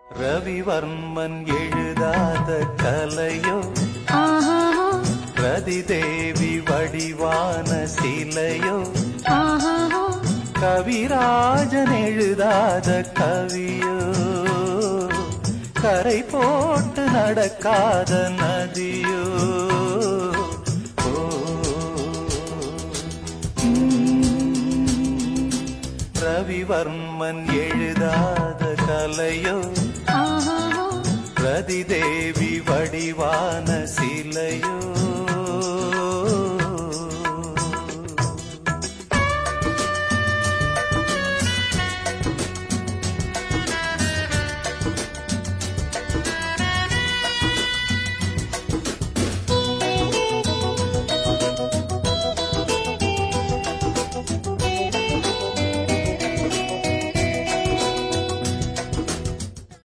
ரவிவர்மன் எழுதாத கலையோ ஆஹா ரதிதேவி வடிவான சிலையோ ஆஹா கவிராஜன் எழுதாத கவியோ கரை போட்டு நடக்காத நதியோ ஓ, ரவிவர்மன் எழுதாத கலையோ ஆஹா ரதிதேவி வடிவான சிலையோ